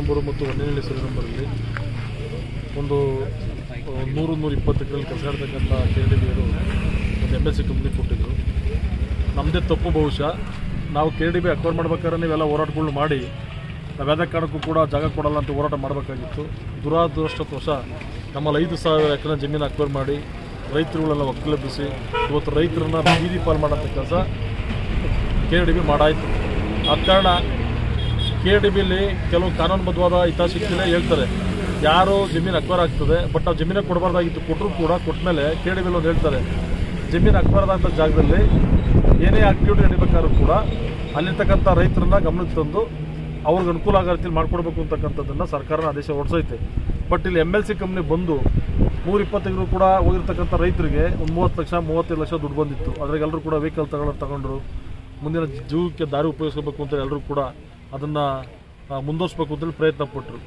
number ಮತ್ತು ಒಂದನೇ ಸರಿ ನಂಬರಲ್ಲಿ ಒಂದು ಆ, ನೂರು ನೂರ ಇಪ್ಪತ್ತು ಎಕರೆಯಲ್ಲಿ ಕೆಲಸ ಮಾಡ್ತಕ್ಕಂಥ ಕೆ ಡಿ ಬಿಯರು ಒಂದು ಎಮ್ ಎಸ್ ಸಿ ಕಂಪ್ನಿ ಕೊಟ್ಟಿದ್ದರು ನಮ್ಮದೇ ತಪ್ಪು ಬಹುಶಃ ನಾವು ಕೆ ಡಿ ಬಿ ಅಕ್ವೈರ್ ಮಾಡ್ಬೇಕಾದ್ರೆ ನೀವೆಲ್ಲ ಹೋರಾಟಗಳು ಮಾಡಿ ನಾವು ಯಾವುದೇ ಕಾರಣಕ್ಕೂ ಕೂಡ ಜಾಗ ಕೊಡಲ್ಲ ಅಂತ ಹೋರಾಟ ಮಾಡಬೇಕಾಗಿತ್ತು ದುರಾದೃಷ್ಟವಶ ನಮ್ಮಲ್ಲಿ ಐದು ಸಾವಿರ ಎಕರೆ ಜಮೀನು ಅಕ್ವೈರ್ ಮಾಡಿ ರೈತರುಗಳೆಲ್ಲ ಒಕ್ಕಲೆಬ್ಬಿಸಿ ಇವತ್ತು ರೈತರನ್ನ ಬೀದಿ ಪಾಲು ಮಾಡೋಂಥ ಕೆಲಸ ಕೆ ಡಿ ಬಿ ಮಾಡಾಯಿತು ಆದ ಕಾರಣ ಕೆ ಡಿ ಬಿಲಿ ಕೆಲವು ಕಾನೂನುಬದ್ಧವಾದ ಹಿತಾಸಕ್ತಿನೇ ಹೇಳ್ತಾರೆ ಯಾರು ಜಮೀನು ಅಕ್ವೈರ್ ಆಗ್ತದೆ ಬಟ್ ನಾವು ಜಮೀನೇ ಕೊಡಬಾರ್ದಾಗಿತ್ತು ಕೊಟ್ಟರು ಕೂಡ ಕೊಟ್ಟ ಮೇಲೆ ಕೆ ಡಿ ಬಿಲ್ ಒಂದು ಹೇಳ್ತಾರೆ ಜಮೀನು ಅಕ್ವೈರ್ ಆದಂಥ ಜಾಗದಲ್ಲಿ ಏನೇ ಆಕ್ಟಿವಿಟಿ ನಡಿಬೇಕಾದ್ರೂ ಕೂಡ ಅಲ್ಲಿರ್ತಕ್ಕಂಥ ರೈತರನ್ನ ಗಮನಕ್ಕೆ ತಂದು ಅವ್ರಿಗೆ ಅನುಕೂಲ ಆಗೋ ರೀತಿಯಲ್ಲಿ ಮಾಡ್ಕೊಡ್ಬೇಕು ಅಂತಕ್ಕಂಥದ್ದನ್ನು ಸರ್ಕಾರನ ಆದೇಶ ಹೊರಡಿಸೈತೆ ಬಟ್ ಇಲ್ಲಿ ಎಮ್ ಎಲ್ ಸಿ ಕಂಪ್ನಿ ಬಂದು ನೂರ ಇಪ್ಪತ್ತೈದು ಕೂಡ ಹೋಗಿರ್ತಕ್ಕಂಥ ರೈತರಿಗೆ ಒಂದು ಮೂವತ್ತು ಲಕ್ಷ ಮೂವತ್ತೈದು ಲಕ್ಷ ದುಡ್ಡು ಬಂದಿತ್ತು ಅದ್ರಾಗ ಎಲ್ಲರೂ ಕೂಡ ವೆಹಿಕಲ್ ತಗೊಳ್ಳೋರು ತಗೊಂಡ್ರು ಮುಂದಿನ ಜೀವಕ್ಕೆ ದಾರಿ ಉಪಯೋಗಿಸ್ಕೋಬೇಕು ಅಂತ ಎಲ್ಲರೂ ಕೂಡ ಅದನ್ನು ಮುಂದುವರಿಸ್ಬೇಕು ಅಂತೇಳಿ ಪ್ರಯತ್ನ ಪಟ್ಟರು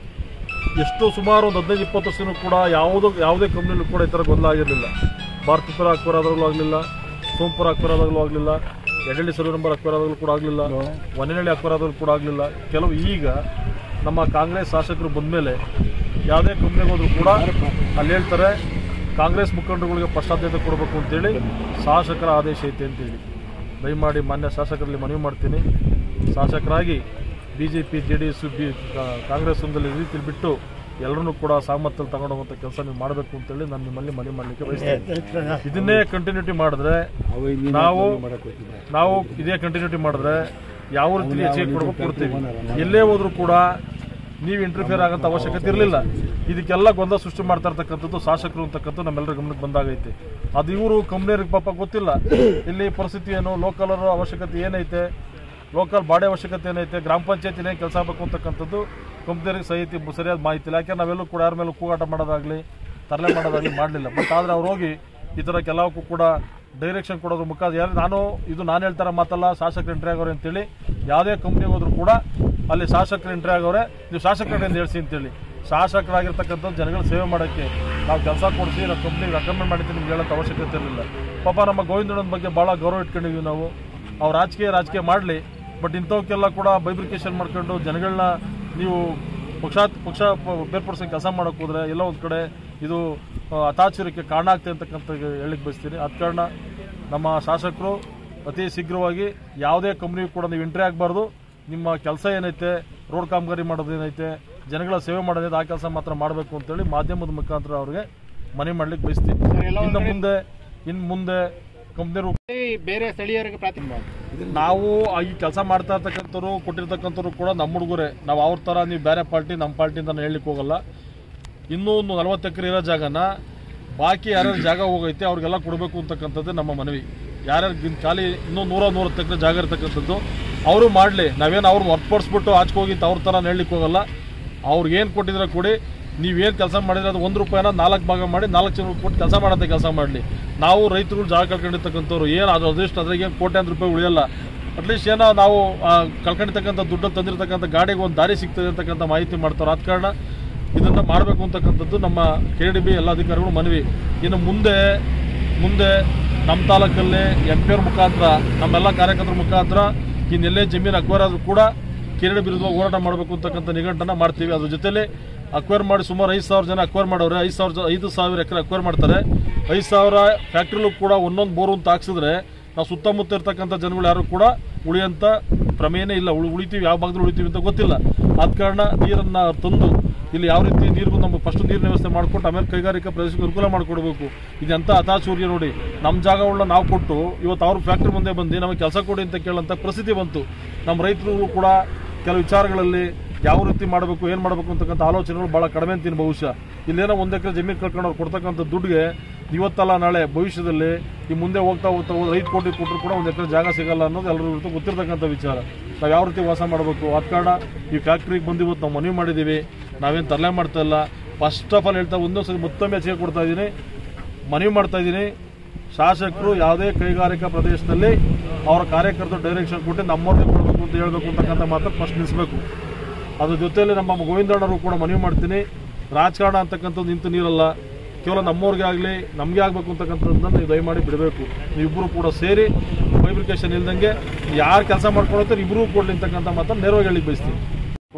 ಎಷ್ಟೋ ಸುಮಾರು ಒಂದು ಹದಿನೈದು ಇಪ್ಪತ್ತು ವರ್ಷನೂ ಕೂಡ ಯಾವುದೋ ಯಾವುದೇ ಕಂಪ್ನಿಲೂ ಕೂಡ ಈ ಥರ ಗೊಂದಲ ಆಗಿರಲಿಲ್ಲ ಭಾರತೀಪುರ ಅಕ್ವೈರ್ ಆದಾಗಲೂ ಆಗಲಿಲ್ಲ ಸೋಂಪುರ ಅಕ್ವೈರ್ ಆದಾಗಲೂ ಆಗಲಿಲ್ಲ ಎಡಳ್ಳಿ ಸರ್ವೆ ನಂಬರ್ ಅಕ್ವೈರ್ ಆದಾಗಲೂ ಕೂಡ ಆಗಲಿಲ್ಲ ಒನ್ನೆನಳ್ಳಿ ಅಕ್ವೈರ್ ಆದಾಗಲೂ ಕೂಡ ಆಗಲಿಲ್ಲ ಕೆಲವು ಈಗ ನಮ್ಮ ಕಾಂಗ್ರೆಸ್ ಶಾಸಕರು ಬಂದಮೇಲೆ ಯಾವುದೇ ಕಂಪ್ನಿಗೆ ಹೋದ್ರು ಕೂಡ ಅಲ್ಲಿ ಹೇಳ್ತಾರೆ ಕಾಂಗ್ರೆಸ್ ಮುಖಂಡರುಗಳಿಗೆ ಪಶ್ಚಾತ್ಯತೆ ಕೊಡಬೇಕು ಅಂತೇಳಿ ಶಾಸಕರ ಆದೇಶ ಐತೆ ಅಂತೇಳಿ ದಯಮಾಡಿ ಮಾನ್ಯ ಶಾಸಕರಲ್ಲಿ ಮನವಿ ಮಾಡ್ತೀನಿ ಶಾಸಕರಾಗಿ B J P J D S B Congress ಒಂದಲ್ಲಿ ಈ ರೀತಿಲಿ ಬಿಟ್ಟು ಎಲ್ಲರನ್ನೂ ಕೂಡ ಸಾಮರ್ಥ್ಯದಲ್ಲಿ ತಗೊಂಡೋಗುವಂಥ ಕೆಲಸ ನೀವು ಮಾಡಬೇಕು ಅಂತೇಳಿ ನಾನು ನಿಮ್ಮಲ್ಲಿ ಮನವಿ ಮಾಡಲಿಕ್ಕೆ ಬಯಸ್ತೀನಿ ಇದನ್ನೇ ಕಂಟಿನ್ಯೂಟಿ ಮಾಡಿದ್ರೆ ನಾವು ನಾವು ಇದೇ ಕಂಟಿನ್ಯೂಟಿ ಮಾಡಿದ್ರೆ ಯಾವ ರೀತಿ ಹೆಚ್ಚಿಗೆ ಕೊಡಬೇಕು ಕೊಡ್ತೀವಿ ಎಲ್ಲೇ ಹೋದ್ರೂ ಕೂಡ ನೀವು ಇಂಟರ್ಫಿಯರ್ ಆಗೋಂಥ ಅವಶ್ಯಕತೆ ಇರಲಿಲ್ಲ ಇದಕ್ಕೆಲ್ಲ ಗೊಂದಲ ಸೃಷ್ಟಿ ಮಾಡ್ತಾ ಇರ್ತಕ್ಕಂಥದ್ದು ಶಾಸಕರು ಅಂತಕ್ಕಂಥ ನಮ್ಮೆಲ್ಲರ ಗಮನಕ್ಕೆ ಬಂದಾಗೈತೆ ಅದು ಇವರು ಕಂಪ್ನಿಯವ್ರಿಗೆ ಪಾಪ ಗೊತ್ತಿಲ್ಲ ಇಲ್ಲಿ ಪರಿಸ್ಥಿತಿ ಏನು ಲೋಕಲ್ ಅವಶ್ಯಕತೆ ಏನೈತೆ ಲೋಕಲ್ ಬಾಡಿ ಅವಶ್ಯಕತೆ ಏನೈತೆ ಗ್ರಾಮ ಪಂಚಾಯತ್ ಏನೇನು ಕೆಲಸ ಆಗಬೇಕು ಅಂತಕ್ಕಂಥದ್ದು ಕಂಪ್ನಿಯವ್ರಿಗೆ ಸಹಿತಿ ಸರಿಯಾದ ಮಾಹಿತಿ ಇಲ್ಲ ಯಾಕೆ ನಾವೆಲ್ಲೂ ಕೂಡ ಯಾರ ಮೇಲೂ ಕೂಗಾಟ ಮಾಡೋದಾಗಲಿ ತರಲೆ ಮಾಡೋದಾಗಲಿ ಮಾಡಲಿಲ್ಲ ಬಟ್ ಆದರೆ ಅವ್ರು ಹೋಗಿ ಈ ಥರ ಕೆಲವಕ್ಕೂ ಕೂಡ ಡೈರೆಕ್ಷನ್ ಕೊಡೋದ್ರ ಮುಖಾಂತರ ಯಾರು ನಾನು ಇದು ನಾನು ಹೇಳ್ತಾರ ಮಾತಲ್ಲ ಶಾಸಕರು ಎಂಟ್ರಿ ಆಗೋರೆ ಅಂತೇಳಿ ಯಾವುದೇ ಕಂಪ್ನಿಗೆ ಹೋದ್ರು ಕೂಡ ಅಲ್ಲಿ ಶಾಸಕರು ಎಂಟ್ರಿ ಆಗೋರೆ ನೀವು ಶಾಸಕರಿಂದ ಹೇಳ್ಸಿ ಅಂತೇಳಿ ಶಾಸಕರಾಗಿರ್ತಕ್ಕಂಥ ಜನಗಳ ಸೇವೆ ಮಾಡೋಕ್ಕೆ ನಾವು ಕೆಲಸ ಕೊಡಿಸಿ ನಾವು ಕಂಪ್ನಿಗೆ ರೆಕಮೆಂಡ್ ಮಾಡಿದ್ದು ನಿಮ್ಗೆ ಹೇಳೋಂಥ ಅವಶ್ಯಕತೆ ಇರಲಿಲ್ಲ ಪಾಪ ನಮ್ಮ ಗೋವಿಂದಣ್ಣನ ಬಗ್ಗೆ ಭಾಳ ಗೌರವ ಇಟ್ಕೊಂಡಿದ್ವಿ ನಾವು ಅವ್ರು ರಾಜಕೀಯ ರಾಜಕೀಯ ಮಾಡಲಿ ಬಟ್ ಇಂಥವಕ್ಕೆಲ್ಲ ಕೂಡ ಬೈಬ್ರಿಕೇಶನ್ ಮಾಡ್ಕೊಂಡು ಜನಗಳನ್ನ ನೀವು ಪಕ್ಷ ಪಕ್ಷ ಪ- ಬೇರ್ಪಡಿಸೋ ಕೆಲಸ ಮಾಡೋಕೆ ಹೋದ್ರೆ ಎಲ್ಲೋ ಒಂದು ಕಡೆ ಇದು ಆ, ಅತಾಚುರ್ಯಕ್ಕೆ ಕಾರಣ ಆಗ್ತದೆ ಅಂತಕ್ಕಂಥ ಹೇಳಿಕ್ಕೆ ಬಯಸ್ತೀನಿ ಅದ ಕಾರಣ ನಮ್ಮ ಶಾಸಕರು ಅತಿ ಶೀಘ್ರವಾಗಿ ಯಾವುದೇ ಕಂಪ್ನಿಗೂ ಕೂಡ ನೀವು ಎಂಟ್ರಿ ಆಗಬಾರ್ದು ನಿಮ್ಮ ಕೆಲಸ ಏನೈತೆ ರೋಡ್ ಕಾಮಗಾರಿ ಮಾಡೋದು ಏನೈತೆ ಜನಗಳ ಸೇವೆ ಮಾಡೋದೈತೆ ಆ ಕೆಲಸ ಮಾತ್ರ ಮಾಡಬೇಕು ಅಂತೇಳಿ ಮಾಧ್ಯಮದ ಮುಖಾಂತರ ಅವ್ರಿಗೆ ಮನವಿ ಮಾಡ್ಲಿಕ್ಕೆ ಬಯಸ್ತೀನಿ ಇನ್ನು ಮುಂದೆ ಇನ್ನು ಮುಂದೆ ಕಂಪ್ನಿಯವರು ಬೇರೆ ಸ್ಥಳೀಯರಿಗೆ ಪ್ರಾತಿನಿಧ್ಯ ನಾವು ಈ ಕೆಲಸ ಮಾಡ್ತಾ ಇರ್ತಕ್ಕಂಥವ್ರು ಕೊಟ್ಟಿರ್ತಕ್ಕಂಥವ್ರು ಕೂಡ ನಮ್ಮ ಹುಡುಗರೆ ನಾವು ಅವ್ರ ಥರ ನೀವು ಬೇರೆ ಪಾರ್ಟಿ ನಮ್ಮ ಪಾರ್ಟಿ ಅಂತ ಹೇಳಲಿಕ್ಕೆ ಹೋಗಲ್ಲ ಇನ್ನೂ ಒಂದು ನಲವತ್ತು ಎಕರೆ ಇರೋ ಜಾಗನ ಬಾಕಿ ಯಾರ್ಯಾರು ಜಾಗ ಹೋಗೈತೆ ಅವ್ರಿಗೆಲ್ಲ ಕೊಡಬೇಕು ಅಂತಕ್ಕಂಥದ್ದೇ ನಮ್ಮ ಮನವಿ ಯಾರ್ಯಾರು ಇನ್ ಖಾಲಿ ಇನ್ನೂ ನೂರ ನೂರತ್ತು ಎಕರೆ ಜಾಗ ಇರ್ತಕ್ಕಂಥದ್ದು ಅವರು ಮಾಡಲಿ ನಾವೇನು ಅವ್ರನ್ನ ಹೊರಪಡಿಸ್ಬಿಟ್ಟು ಆಚೆ ಹೋಗಿ ಅವ್ರ ಥರ ಹೇಳಲಿಕ್ಕೆ ಹೋಗಲ್ಲ ಅವ್ರಿಗೆ ಏನು ಕೊಟ್ಟಿದ್ರೆ ಕೊಡಿ ನೀವೇನು ಕೆಲಸ ಮಾಡಿದ್ರೆ ಅದು ಒಂದು ರೂಪಾಯಿನ ನಾಲ್ಕು ಭಾಗ ಮಾಡಿ ನಾಲ್ಕು ಜನ ಕೊಟ್ಟು ಕೆಲಸ ಮಾಡೋಂಥ ಕೆಲಸ ಮಾಡಲಿ ನಾವು ರೈತರು ಜಾಗ ಕಳ್ಕೊಂಡಿರ್ತಕ್ಕಂಥವ್ರು ಏನು ಅದು ಅದೃಷ್ಟ ಅದ್ರಾಗ ಏನು ಕೋಟ್ಯಾಂತರ ರೂಪಾಯಿ ಉಳಿಯಲ್ಲ ಅಟ್ಲೀಸ್ಟ್ ಏನೋ ನಾವು ಆ, ಕಳ್ಕೊಂಡಿರ್ತಕ್ಕಂಥ ದುಡ್ಡು ತಂದಿರ್ತಕ್ಕಂಥ ಗಾಡಿಗೆ ಒಂದು ದಾರಿ ಸಿಗ್ತದೆ ಅಂತಕ್ಕಂಥ ಮಾಹಿತಿ ಮಾಡ್ತಾರೆ ಆದ ಕಾರಣ ಇದನ್ನು ಮಾಡಬೇಕು ಅಂತಕ್ಕಂಥದ್ದು ನಮ್ಮ ಕೆ ಡಿ ಬಿ ಎಲ್ಲ ಅಧಿಕಾರಿಗಳು ಮನವಿ ಇನ್ನು ಮುಂದೆ ಮುಂದೆ ನಮ್ಮ ತಾಲೂಕಲ್ಲಿ ಎಂ ಪಿ ಅವ್ರ ಮುಖಾಂತರ ನಮ್ಮೆಲ್ಲ ಕಾರ್ಯಕರ್ತರ ಮುಖಾಂತರ ಇನ್ನೆಲ್ಲೇ ಜಮೀನು ಅಕ್ವೈರ್ ಆದರೂ ಕೂಡ ಕಿರಣ ವಿರುದ್ಧವಾಗಿ ಹೋರಾಟ ಮಾಡಬೇಕು ಅಂತಕ್ಕಂಥ ನಿಘಂಟನ್ನ ಮಾಡ್ತೀವಿ ಅದ್ರ ಜೊತೆಲಿ ಅಕ್ವೈರ್ ಮಾಡಿ ಸುಮಾರು ಐದು ಸಾವಿರ ಜನ ಅಕ್ವೈರ್ ಮಾಡೋರೆ ಐದು ಸಾವಿರ ಜ- ಐದು ಸಾವಿರ ಎಕರೆ ಅಕ್ವೈರ್ ಮಾಡ್ತಾರೆ ಐದು ಸಾವಿರ ಫ್ಯಾಕ್ಟ್ರಿಲೂ ಕೂಡ ಒಂದೊಂದು ಬೋರು ಅಂತ ಹಾಕ್ಸಿದ್ರೆ ನಾವು ಸುತ್ತಮುತ್ತ ಇರ್ತಕ್ಕಂಥ ಜನಗಳು ಯಾರು ಕೂಡ ಉಳಿಯಂತ ಪ್ರಮೇಯನೇ ಇಲ್ಲ ಉಳಿ ಉಳಿತೀವಿ ಯಾವ ಭಾಗದಲ್ಲಿ ಉಳಿತೀವಿ ಅಂತ ಗೊತ್ತಿಲ್ಲ ಆದ ಕಾರಣ ನೀರನ್ನು ತಂದು ಇಲ್ಲಿ ಯಾವ ರೀತಿ ನೀರಿಗೂ ನಮ್ಮ ಫಸ್ಟ್ ನೀರಿನ ವ್ಯವಸ್ಥೆ ಮಾಡಿಕೊಟ್ಟು ಆಮೇಲೆ ಕೈಗಾರಿಕಾ ಪ್ರದೇಶಕ್ಕೆ ಅನುಕೂಲ ಮಾಡಿಕೊಡ್ಬೇಕು ಇದೆಂತ ಅತಾಚೂರ್ಯ ನೋಡಿ ನಮ್ಮ ಜಾಗಗಳನ್ನ ನಾವು ಕೊಟ್ಟು ಇವತ್ತು ಅವ್ರ ಫ್ಯಾಕ್ಟ್ರಿ ಮುಂದೆ ಬಂದು ನಮಗೆ ಕೆಲಸ ಕೊಡಿ ಅಂತ ಕೇಳೋಂಥ ಪರಿಸ್ಥಿತಿ ಬಂತು ನಮ್ಮ ರೈತರು ಕೂಡ ಕೆಲವು ವಿಚಾರಗಳಲ್ಲಿ ಯಾವ ರೀತಿ ಮಾಡಬೇಕು ಏನು ಮಾಡಬೇಕು ಅಂತಕ್ಕಂಥ ಆಲೋಚನೆಗಳು ಭಾಳ ಕಡಿಮೆ ಅಂತೀನಿ ಬಹುಶಃ ಇಲ್ಲೇನೋ ಒಂದು ಎಕರೆ ಜಮೀನು ಕಳ್ಕೊಂಡು ಅವ್ರು ಕೊಡ್ತಕ್ಕಂಥ ದುಡ್ಡಿಗೆ ಇವತ್ತಲ್ಲ ನಾಳೆ ಭವಿಷ್ಯದಲ್ಲಿ ಈ ಮುಂದೆ ಹೋಗ್ತಾ ಹೋಗ್ತಾ ಹೋದ್ರೆ ಐದು ಕೋಟಿ ಕೊಟ್ಟರು ಕೂಡ ಒಂದು ಎಕರೆ ಜಾಗ ಸಿಗಲ್ಲ ಅನ್ನೋದು ಎಲ್ಲರಿಗೂ ಗೊತ್ತಿರ್ತಕ್ಕಂಥ ವಿಚಾರ ನಾವು ಯಾವ ರೀತಿ ವಾಸ ಮಾಡಬೇಕು ಆದ ಕಾರಣ ಈ ಫ್ಯಾಕ್ಟ್ರಿಗೆ ಬಂದು ಇವತ್ತು ನಾವು ಮನವಿ ಮಾಡಿದ್ದೀವಿ ನಾವೇನು ತರಲೆ ಮಾಡ್ತಾ ಇಲ್ಲ ಫಸ್ಟ್ ಆಫ್ ಆಲ್ ಹೇಳ್ತಾ ಒಂದೊಂದು ಸಲ ಮತ್ತೊಮ್ಮೆ ಹೆಚ್ಚಿಗೆ ಕೊಡ್ತಾ ಇದ್ದೀನಿ ಮನವಿ ಮಾಡ್ತಾ ಇದ್ದೀನಿ ಶಾಸಕರು ಯಾವುದೇ ಕೈಗಾರಿಕಾ ಪ್ರದೇಶದಲ್ಲಿ ಅವರ ಕಾರ್ಯಕರ್ತರು ಡೈರೆಕ್ಷನ್ ಕೊಟ್ಟು ನಮ್ಮವ್ರಿಗೆ ಕೊಡಬೇಕು ಅಂತ ಹೇಳ್ಬೇಕು ಅಂತಕ್ಕಂಥ ಮಾತ್ರ ಫಸ್ಟ್ ನಿಲ್ಲಿಸಬೇಕು ಅದ್ರ ಜೊತೆಯಲ್ಲಿ ನಮ್ಮ ಗೋವಿಂದಣ್ಣರು ಕೂಡ ಮನವಿ ಮಾಡ್ತೀನಿ ರಾಜಕಾರಣ ಅಂತಕ್ಕಂಥದ್ದು ನಿಂತು ನೀರಲ್ಲ ಕೇವಲ ನಮ್ಮವ್ರಿಗೆ ಆಗಲಿ ನಮಗೆ ಆಗಬೇಕು ಅಂತಕ್ಕಂಥದ್ದನ್ನ ನೀವು ದಯಮಾಡಿ ಬಿಡಬೇಕು ನೀವಿಬ್ಬರು ಕೂಡ ಸೇರಿ ಫೈಬ್ರಿಕೇಶನ್ ಇಲ್ದಂಗೆ ಯಾರು ಕೆಲಸ ಮಾಡ್ಕೊಳತ್ತೆ ಇಬ್ಬರೂ ಕೊಡ್ಲಿ ಅಂತಕ್ಕಂಥ ಮಾತನ್ನು ನೇರವಾಗಿ ಹೇಳಿಕ್ಕೆ ಬಯಸ್ತೀನಿ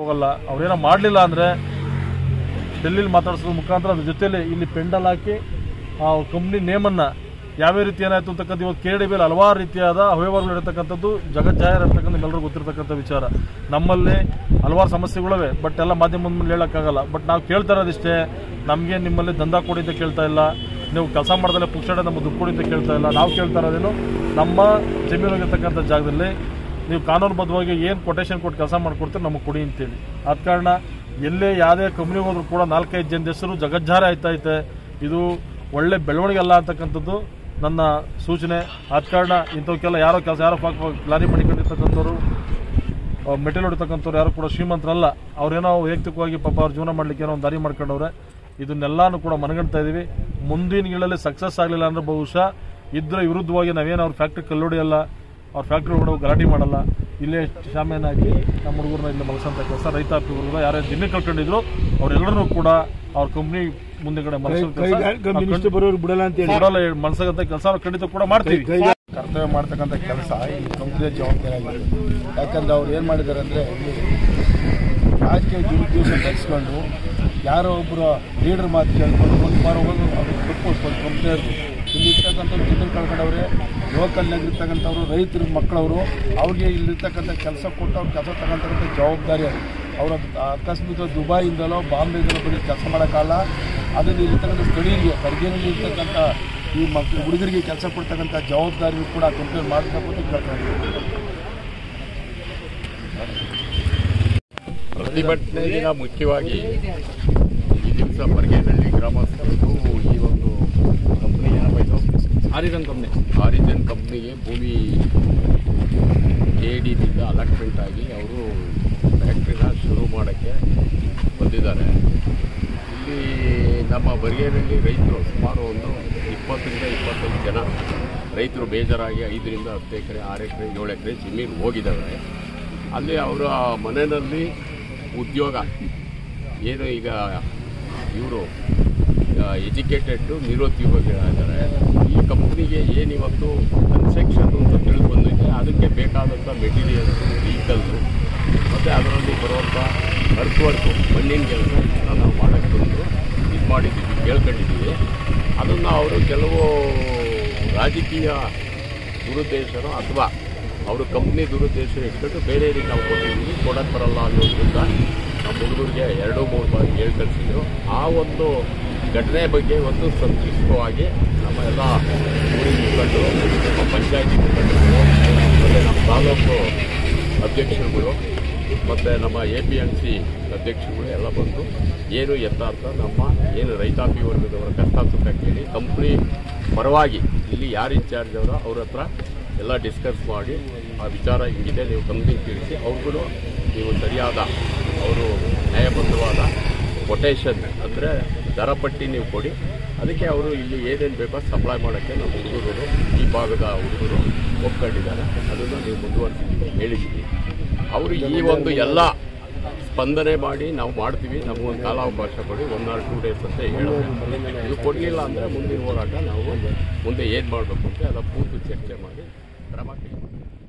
ಹೋಗಲ್ಲ ಅವ್ರೇನೋ ಮಾಡಲಿಲ್ಲ ಅಂದರೆ ಡೆಲ್ಲಿಲಿ ಮಾತಾಡ್ಸೋದ್ರ ಮುಖಾಂತರ ಅದ್ರ ಜೊತೆಲಿ ಇಲ್ಲಿ ಪೆಂಡಲ್ ಹಾಕಿ ಆ ಕಂಪ್ನಿ ನೇಮನ್ನು ಯಾವ್ಯಾವ ರೀತಿ ಏನಾಯ್ತು ಅಂತಕ್ಕಂಥ ಇವತ್ತು ಕೆ ಡಿ ಬಿಲ್ ಹಲವಾರು ರೀತಿಯಾದ ಅವ್ಯವಹಾರಗಳು ಇರತಕ್ಕಂಥದ್ದು ಜಗಜ್ಜಾಹಿರ ಇರ್ತಕ್ಕಂಥ ಎಲ್ಲರಿಗೂ ಗೊತ್ತಿರತಕ್ಕಂಥ ವಿಚಾರ ನಮ್ಮಲ್ಲಿ ಹಲವಾರು ಸಮಸ್ಯೆಗಳಿವೆ ಬಟ್ ಎಲ್ಲ ಮಾಧ್ಯಮದ ಮುಂದೆ ಹೇಳೋಕ್ಕಾಗಲ್ಲ ಬಟ್ ನಾವು ಕೇಳ್ತಾ ಇರೋದಿಷ್ಟೇ ನಮಗೆ ನಿಮ್ಮಲ್ಲಿ ದಂಧ ಕೊಡಿ ಅಂತ ಕೇಳ್ತಾ ಇಲ್ಲ ನೀವು ಕೆಲಸ ಮಾಡ್ದಲ್ಲೇ ಪುಕ್ಷಡೆ ನಮ್ಮ ದುಡ್ಡು ಕೊಡಿ ಅಂತ ಕೇಳ್ತಾ ಇಲ್ಲ ನಾವು ಕೇಳ್ತಾ ಇರೋದೇನು ನಮ್ಮ ಜಮೀನಾಗಿರ್ತಕ್ಕಂಥ ಜಾಗದಲ್ಲಿ ನೀವು ಕಾನೂನುಬದ್ಧವಾಗಿ ಏನು ಕೊಟೇಶನ್ ಕೊಟ್ಟು ಕೆಲಸ ಮಾಡಿಕೊಡ್ತೀರಿ ನಮಗೆ ಕೊಡಿ ಅಂತೇಳಿ ಆದ ಕಾರಣ ಎಲ್ಲೇ ಯಾವುದೇ ಕಂಪ್ನಿಗೆ ಹೋದ್ರೂ ಕೂಡ ನಾಲ್ಕೈದು ಜನದ ಹೆಸರು ಜಗಜ್ಜಾರ ಆಯ್ತೈತೆ ಇದು ಒಳ್ಳೆ ಬೆಳವಣಿಗೆ ಅಲ್ಲ ಅಂತಕ್ಕಂಥದ್ದು ನನ್ನ ಸೂಚನೆ ಆದ ಕಾರಣ ಇಂಥವಕ್ಕೆಲ್ಲ ಯಾರೋ ಕೆಲಸ ಯಾರೋ ಪಾಕ್ ಲಾರಿ ಮಾಡಿಕೊಂಡಿರ್ತಕ್ಕಂಥವ್ರು ಮೆಟೀರಿಯಲ್ ಹೊಡಿತಕ್ಕಂಥವ್ರು ಯಾರು ಕೂಡ ಶ್ರೀಮಂತರಲ್ಲ ಅವ್ರೇನೋ ವೈಯಕ್ತಿಕವಾಗಿ ಪಾಪ ಅವ್ರ ಜೀವನ ಮಾಡ್ಲಿಕ್ಕೆ ಏನೋ ಒಂದು ದಾರಿ ಮಾಡ್ಕೊಂಡವ್ರೆ ಇದನ್ನೆಲ್ಲಾನು ಕೂಡ ಮನಗಣ್ತಾ ಇದೀವಿ ಮುಂದಿನ ದಿನಗಳಲ್ಲಿ ಸಕ್ಸಸ್ ಆಗಲಿಲ್ಲ ಅಂದ್ರೆ ಬಹುಶಃ ಇದ್ರ ವಿರುದ್ಧವಾಗಿ ನಾವೇನು ಅವ್ರ ಫ್ಯಾಕ್ಟ್ರಿ ಕಲ್ಲೊಡಿಯಲ್ಲ ಅವ್ರ ಫ್ಯಾಕ್ಟ್ರಿ ಒಳಗಡೆ ಹೋಗಿ ಗಲಾಟೆ ಮಾಡಲ್ಲ ಇಲ್ಲೇ ಶಾಮಿಯಾನ ಹಾಕಿ ನಮ್ಮ ಹುಡುಗರನ್ನ ಇಲ್ಲಿ ಮಲಸಂತ ಕೆಲಸ ರೈತಾಪಿ ಹುಡುಗರು ಯಾರ್ಯಾರು ದಿನ ಕಳ್ಕೊಂಡಿದ್ರು ಅವರೆಲ್ಲರೂ ಕೂಡ ಅವ್ರ ಕಂಪ್ನಿ ಮುಂದೆಗಡೆ ಮನಸ್ಸು ಕೈಗಾರಿಕಾ ಮಿನಿಸ್ಟರ್ ಬರೋರು ಬಿಡಲ್ಲ ಅಂತ ಹೇಳಿ ಕೊಡಲ್ಲ ಮನಸ್ಸಾಗಂತ ಕೆಲಸ ಖಂಡಿತ ಕೂಡ ಮಾಡ್ತೀವಿ ಕರ್ತವ್ಯ ಮಾಡ್ತಕ್ಕಂಥ ಕೆಲಸ ಈ ಕಂಪ್ನಿಯ ಜವಾಬ್ದಾರಿ ಆಗಿದೆ ಯಾಕಂದ್ರೆ ಅವ್ರು ಏನು ಮಾಡಿದ್ದಾರೆ ಅಂದರೆ ರಾಜಕೀಯ ದುರುದ್ದೇಶ ಬೆಳೆಸ್ಕೊಂಡು ಯಾರೋ ಒಬ್ಬರು ಲೀಡರ್ ಮಾತು ಕೇಳ್ಕೊಂಡು ಒಂದು ಬಾರ ಹೋಗೋದು ಅವ್ರಿಗೆ ಬಿಟ್ಟು ಕಂಪ್ನಿಯವ್ರು ಇಲ್ಲಿ ಇರ್ತಕ್ಕಂಥ ಜನರು ಕಳ್ಕೊಂಡವ್ರೆ ಲೋಕಲ್ನಾಗಿರ್ತಕ್ಕಂಥವ್ರು ರೈತರ ಮಕ್ಕಳವರು ಅವ್ರಿಗೆ ಇಲ್ಲಿರ್ತಕ್ಕಂಥ ಕೆಲಸ ಕೊಟ್ಟು ಅವ್ರು ಕೆಲಸ ತಗೊಂತಕ್ಕಂಥ ಜವಾಬ್ದಾರಿ ಅದು ಅವ್ರ ಅಕಸ್ಮಾತ್ ದುಬೈಯಿಂದಲೋ ಬಾಂಬೆಯಿಂದಲೋ ಬರೀ ಕೆಲಸ ಮಾಡೋಕ್ಕಲ್ಲ ಅದನ್ನು ಇರ್ತಕ್ಕಂಥ ಸ್ಥಳೀಯರಿಗೆ ಖರ್ಗೆನಲ್ಲಿ ಇರ್ತಕ್ಕಂಥ ಈ ಮಕ್ಕಳು ಹುಡುಗರಿಗೆ ಕೆಲಸ ಕೊಡ್ತಕ್ಕಂಥ ಜವಾಬ್ದಾರಿ ಕೂಡ ಕಂಪ್ಲೇಂಟ್ ಮಾಡಬೇಕು ಅಂತ ಕೇಳ್ತಾ ಇದ್ದೀನಿ ಪ್ರತಿಭಟನೆಗಿನ ಮುಖ್ಯವಾಗಿ ಈ ದಿವಸ ಬರ್ಗೇನಹಳ್ಳಿ ಗ್ರಾಮಸ್ಥರು ಈ ಒಂದು ಕಂಪ್ನಿ ಏನಪ್ಪ ಇದು ಆರಿಗನ್ ಕಂಪ್ನಿ ಆರಿಜನ್ ಕಂಪ್ನಿಗೆ ಭೂಮಿ ಕೆ ಡಿನಿಂದ ಅಲಾಟ್ಮೆಂಟ್ ಆಗಿ ಅವರು ಫ್ಯಾಕ್ಟ್ರಿನ ಶುರು ಮಾಡೋಕ್ಕೆ ಬಂದಿದ್ದಾರೆ ಇಲ್ಲಿ ನಮ್ಮ ಬರ್ಗೇನಹಳ್ಳಿ ರೈತರು ಸುಮಾರು ಒಂದು ಇಪ್ಪತ್ತರಿಂದ ಇಪ್ಪತ್ತೈದು ಜನ ರೈತರು ಬೇಜಾರಾಗಿ ಐದರಿಂದ ಹತ್ತು ಎಕರೆ ಆರು ಎಕರೆ ಏಳು ಎಕರೆ ಜಮೀನು ಹೋಗಿದ್ದಾವೆ ಅಲ್ಲಿ ಅವರ ಮನೆಯಲ್ಲಿ ಉದ್ಯೋಗ ಏನು ಈಗ ಇವರು ಎಜುಕೇಟೆಡ್ ನಿರುದ್ಯೋಗಿಗಳಾಗಿದ್ದಾರೆ ಈ ಕಂಪ್ನಿಗೆ ಏನಿವತ್ತು ಕನ್ಸ್ಟ್ರಕ್ಷನ್ ಅಂತ ತಿಳಿದು ಬಂದಿದೆ ಅದಕ್ಕೆ ಬೇಕಾದಂಥ ಮೆಟೀರಿಯಲ್ಸ್ ವೆಹಿಕಲ್ಲು ಮತ್ತು ಅದರಲ್ಲಿ ಬರುವಂಥ ಅರ್ತ್ ವರ್ಕು ಮಣ್ಣಿನ ಕೆಲಸ ನಾವು ಮಾಡೋಕ್ಕೆ ಬಂದು ಇದು ಮಾಡಿದ್ದೀವಿ ಕೇಳ್ಕೊಂಡಿದ್ದೀವಿ ಅದನ್ನು ಅವರು ಕೆಲವು ರಾಜಕೀಯ ದುರುದ್ದೇಶನೋ ಅಥವಾ ಅವರು ಕಂಪ್ನಿ ದುರುದ್ದೇಶ ಇಟ್ಕೊಂಡು ಬೇರೆಯವ್ರಿಗೆ ನಾವು ಕೊಟ್ಟಿದ್ದೀವಿ ಕೊಡಕ್ಕೆ ಬರಲ್ಲ ಅನ್ನೋದ್ರಿಂದ ನಮ್ಮ ಹುಡುಗರಿಗೆ ಎರಡು ಮೂರು ಬಾರಿ ಹೇಳಿ ಕಳಿಸಿದ್ರು ಆ ಒಂದು ಘಟನೆ ಬಗ್ಗೆ ಒಂದು ಸಂಕ್ಷಿಪ್ತವಾಗಿ ನಮ್ಮ ಎಲ್ಲ ಊರಿನ ಮುಖಂಡರು ನಮ್ಮ ಪಂಚಾಯತಿ ಮುಖಂಡರು ಮತ್ತು ನಮ್ಮ ತಾಲೂಕು ಅಧ್ಯಕ್ಷರುಗಳು ಮತ್ತು ನಮ್ಮ ಎ ಪಿ ಎಂ ಸಿ ಅಧ್ಯಕ್ಷರುಗಳು ಎಲ್ಲ ಬಂದು ಏನು ಯಥಾರ್ಥ ನಮ್ಮ ಏನು ರೈತಾಪಿ ವರ್ಗದವರ ಕಷ್ಟ ಸುಖ ಕೇಳಿ ಕಂಪ್ನಿ ಪರವಾಗಿ ಇಲ್ಲಿ ಯಾರು ಇನ್ಚಾರ್ಜ್ ಅವರೋ ಅವ್ರ ಹತ್ರ ಎಲ್ಲ ಡಿಸ್ಕಸ್ ಮಾಡಿ ಆ ವಿಚಾರ ಹಿಂಗಿದೆ ನೀವು ಕಂಪ್ನಿಗೆ ತಿಳಿಸಿ ಅವ್ರಿಗೂ ನೀವು ಸರಿಯಾದ ಅವರು ನ್ಯಾಯಬದ್ಧವಾದ ಕೊಟೇಶನ್ ಅಂದರೆ ದರ ಪಟ್ಟಿ ನೀವು ಕೊಡಿ ಅದಕ್ಕೆ ಅವರು ಇಲ್ಲಿ ಏನೇನು ಬೇಕೋ ಸಪ್ಲೈ ಮಾಡೋಕ್ಕೆ ನಮ್ಮ ಹುಡುಗರು ಈ ಭಾಗದ ಹುಡುಗರು ಒಪ್ಕೊಂಡಿದ್ದಾರೆ ಅದನ್ನು ನೀವು ಮುಂದುವರಿಸಿ ಹೇಳಿದ್ದೀವಿ ಅವರು ಈ ಒಂದು ಎಲ್ಲ ಸ್ಪಂದನೆ ಮಾಡಿ ನಾವು ಮಾಡ್ತೀವಿ ನಮಗೊಂದು ಕಾಲಾವಕಾಶ ಕೊಡಿ ಒನ್ ಆರ್ ಟೂ ಡೇಸ್ ಅಂತ ಹೇಳಬೇಕು ಇದು ಕೊಡಲಿಲ್ಲ ಅಂದರೆ ಮುಂದಿನ ಹೋರಾಟ ನಾವು ಮುಂದೆ ಏನು ಮಾಡಬೇಕು ಅಂತ ಎಲ್ಲ ಪೂರ್ತಿ ಚರ್ಚೆ ಮಾಡಿ ಕ್ರಮ ಕೈಗೊಳ್ತೀವಿ